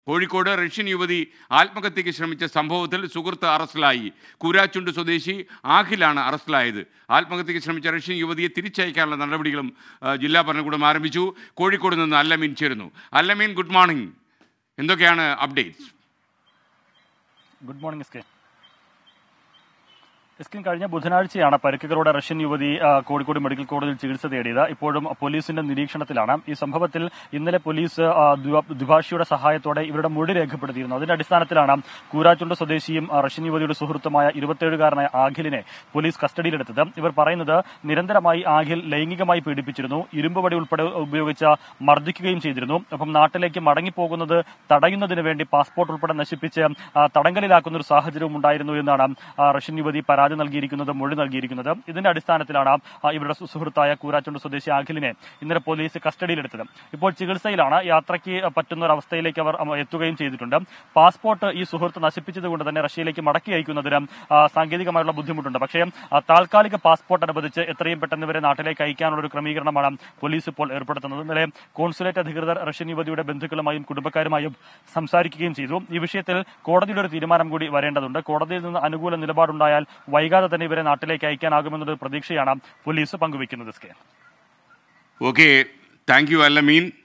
Kozhikode Russian യുവതി ആത്മഹത്യയ്ക്ക് ശ്രമിച്ച സംഭവത്തിൽ സുഹൃത്ത് അറസ്റ്റിലായി കൂരാച്ചുണ്ട് സ്വദേശി ആഖിലാണ് അറസ്റ്റിലായത് ആത്മഹത്യയ്ക്ക് ശ്രമിച്ച റഷ്യൻ യുവതിയെ തിരിച്ചയക്കാനുള്ള നടപടികളും ആ, ജില്ലാ ഭരണകൂടം ആരംഭിച്ചു കോഴിക്കോട് നിന്ന് അല്ലമീൻ ചേരുന്നു അല്ലമീൻ ഗുഡ് മോർണിംഗ് എന്തൊക്കെയാണ് updates good morning S K S K കഴിഞ്ഞ ബുധനാഴ്ചയാണ് പരിക്കുകളോടെ റഷ്യൻ യുവതി ആ, കോഴിക്കോട് മെഡിക്കൽ കോളേജിൽ ചികിത്സ തേടിയത് ഇപ്പോഴും പോലീസിന്റെ നിരീക്ഷണത്തിലാണ് ഈ സംഭവത്തിൽ ഇന്നലെ പോലീസ് ആ, ദ്വ- ദ്വിഭാഷിയുടെ സഹായത്തോടെ ഇവരുടെ മൊഴി രേഖപ്പെടുത്തിയിരുന്നു അതിന്റെ അടിസ്ഥാനത്തിലാണ് കൂരാച്ചുണ്ട് സ്വദേശിയും ആ, റഷ്യൻ യുവതിയുടെ സുഹൃത്തുമായ ഇരുപത്തിയേഴുകാരനായ ആഖിലിനെ പോലീസ് കസ്റ്റഡിയിലെടുത്തത് ഇവർ പറയുന്നത് നിരന്തരമായി ആഖിൽ ലൈംഗികമായി പീഡിപ്പിച്ചിരുന്നു ഇരുമ്പ് വടി ഉൾപ്പെടെ ഉപയോഗിച്ച് മർദ്ദിക്കുകയും ചെയ്തിരുന്നു ഒപ്പം നാട്ടിലേക്ക് മടങ്ങിപ്പോകുന്നത് തടയുന്നതിന് വേണ്ടി പാസ്പോർട്ട് ഉൾപ്പെടെ നശിപ്പിച്ച് ആ, തടങ്കലിലാക്കുന്ന ഒരു സാഹചര്യവും ഉണ്ടായിരുന്നു എന്നാണ് ആ, റഷ്യൻ യുവതി പരാതി നൽകിയിരിക്കുന്നത് മൊഴി നൽകിയിരിക്കുന്നത് ഇതിന്റെ അടിസ്ഥാനത്തിലാണ് ആ, ഇവരുടെ സു- സുഹൃത്തായ കൂരാച്ചുണ്ട് സ്വദേശി അഖിലിനെ ഇന്നലെ പോലീസ് കസ്റ്റഡിയിലെടുത്തത് ഇപ്പോൾ ചികിത്സയിലാണ് യാത്രയ്ക്ക് പറ്റുന്ന ഒരു അവസ്ഥയിലേക്ക് അവർ അമ- എത്തുകയും ചെയ്തിട്ടുണ്ട് പാസ്പോർട്ട് ഈ സുഹൃത്ത് നശിപ്പിച്ചതുകൊണ്ട് തന്നെ റഷ്യയിലേക്ക് മടക്കി അയക്കുന്നതിന് ആ, സാങ്കേതികമായുള്ള ബുദ്ധിമുട്ടുണ്ട് പക്ഷേ ആ, താൽക്കാലിക പാസ്പോർട്ട് അനുവദിച്ച് എത്രയും പെട്ടെന്ന് ഇവരെ നാട്ടിലേക്ക് അയക്കാനുള്ള ഒരു ക്രമീകരണമാണ് പോലീസ് ഇപ്പോൾ ഏർപ്പെടുത്തുന്നത് ഇന്നലെ കോൺസുലേറ്റ് അധികൃതർ റഷ്യൻ യുവതിയുടെ ബന്ധുക്കളുമായും കുടുംബക്കാരുമായും സംസാരിക്കുകയും ചെയ്തു ഈ വിഷയത്തിൽ കോടതിയുടെ ഒരു തീരുമാനം കൂടി വരേണ്ടതുണ്ട് കോടതിയിൽ നിന്ന് അനുകൂല നിലപാടുണ്ടായാൽ വൈകാതെ തന്നെ ഇവരെ നാട്ടിലേക്ക് അയക്കാനാകുമെന്നൊരു പ്രതീക്ഷയാണ് പോലീസ് പങ്കുവയ്ക്കുന്നത് S K okay thank you അല്ലമീൻ